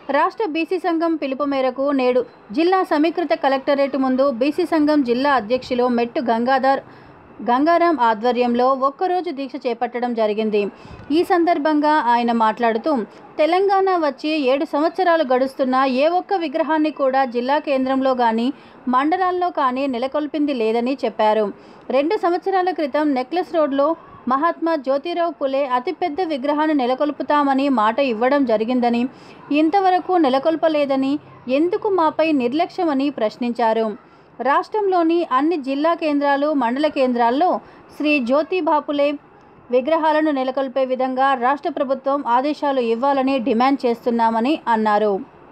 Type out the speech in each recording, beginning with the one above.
రాష్ట్ర బీసీ సంఘం పిలుపు మేరకు నేడు జిల్లా సమీకృత కలెక్టరేట్ ముందు బీసీ సంఘం జిల్లా అధ్యక్షులు మెట్టు గంగాధర్ గంగారాం ఆధ్వర్యంలో ఒక్కరోజు దీక్ష చేపట్టడం జరిగింది ఈ సందర్భంగా ఆయన మాట్లాడుతూ తెలంగాణ వచ్చి ఏడు సంవత్సరాలు గడుస్తున్నా ఏ ఒక్క విగ్రహాన్ని కూడా జిల్లా కేంద్రంలో కానీ మండలాల్లో కానీ నెలకొల్పింది లేదని చెప్పారు రెండు సంవత్సరాల క్రితం నెక్లెస్ రోడ్లో మహాత్మా జ్యోతిరావు పులే అతిపెద్ద విగ్రహాన్ని నెలకొల్పుతామని మాట ఇవ్వడం జరిగిందని ఇంతవరకు నెలకొల్పలేదని ఎందుకు మాపై నిర్లక్ష్యమని ప్రశ్నించారు రాష్ట్రంలోని అన్ని జిల్లా కేంద్రాలు మండల కేంద్రాల్లో శ్రీ జ్యోతిబాపులే విగ్రహాలను నెలకొల్పే విధంగా రాష్ట్ర ప్రభుత్వం ఆదేశాలు ఇవ్వాలని డిమాండ్ చేస్తున్నామని అన్నారు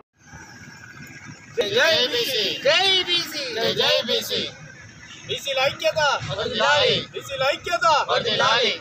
జై బీసీ జై బీసీ జై జై బీసీ బీసీల ఐక్యత వర్ధిల్లాలి బీసీల ఐక్యత వర్ధిల్లాలి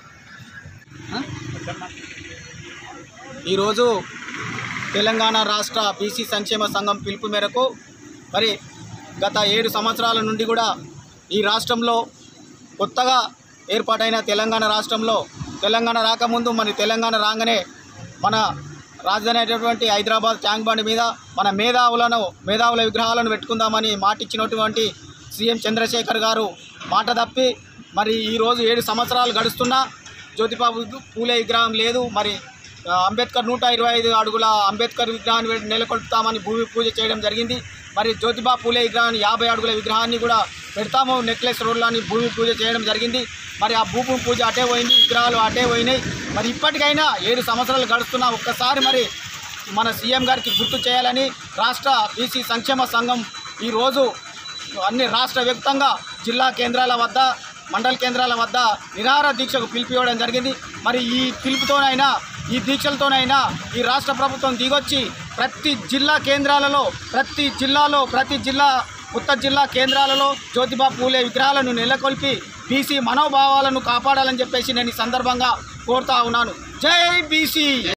ఈరోజు తెలంగాణ రాష్ట్ర బీసీ సంక్షేమ సంఘం పిలుపు మేరకు మరి గత ఏడు సంవత్సరాల నుండి కూడా ఈ రాష్ట్రంలో కొత్తగా ఏర్పాటైన తెలంగాణ రాష్ట్రంలో తెలంగాణ రాకముందు మరి తెలంగాణ రాగానే మన రాజధాని అయినటువంటి హైదరాబాద్ ట్యాంక్ బండ్ మీద మన మేధావులను మేధావుల విగ్రహాలను పెట్టుకుందామని మాటిచ్చినటువంటి సీఎం చంద్రశేఖర్ గారు మాట తప్పి మరి ఈరోజు ఏడు సంవత్సరాలు గడుస్తున్నా జ్యోతిబాబు పూలే విగ్రహం లేదు మరి ఆ, అంబేద్కర్ నూట ఇరవై ఐదు అడుగుల అంబేద్కర్ విగ్రహాన్ని పెట్టి నెలకొల్పుతామని భూమి పూజ చేయడం జరిగింది మరి జ్యోతిబా పూలే విగ్రహాన్ని యాభై అడుగుల విగ్రహాన్ని కూడా పెడతాము నెక్లెస్ రోడ్లో అని భూమి పూజ చేయడం జరిగింది మరి ఆ భూమి పూజ అటే పోయింది విగ్రహాలు అటే పోయినాయి మరి ఇప్పటికైనా ఏడు సంవత్సరాలు గడుస్తున్నా ఒక్కసారి మరి మన సీఎం గారికి గుర్తు చేయాలని రాష్ట్ర బీసీ సంక్షేమ సంఘం ఈరోజు అన్ని రాష్ట్ర వ్యాప్తంగా జిల్లా కేంద్రాల వద్ద మండల కేంద్రాల వద్ద నిరాహార దీక్షకు పిలిపివ్వడం జరిగింది మరి ఈ పిలుపుతోనైనా ఈ దీక్షలతోనైనా ఈ రాష్ట్ర ప్రభుత్వం దిగొచ్చి ప్రతి జిల్లా కేంద్రాలలో ప్రతి జిల్లాలో ప్రతి జిల్లా ఉత్తర జిల్లా కేంద్రాలలో జ్యోతిబా పూలే విగ్రహాలను నెలకొల్పి బీసీ మనోభావాలను కాపాడాలని చెప్పేసి నేను ఈ సందర్భంగా కోరుతా ఉన్నాను జై బీసీ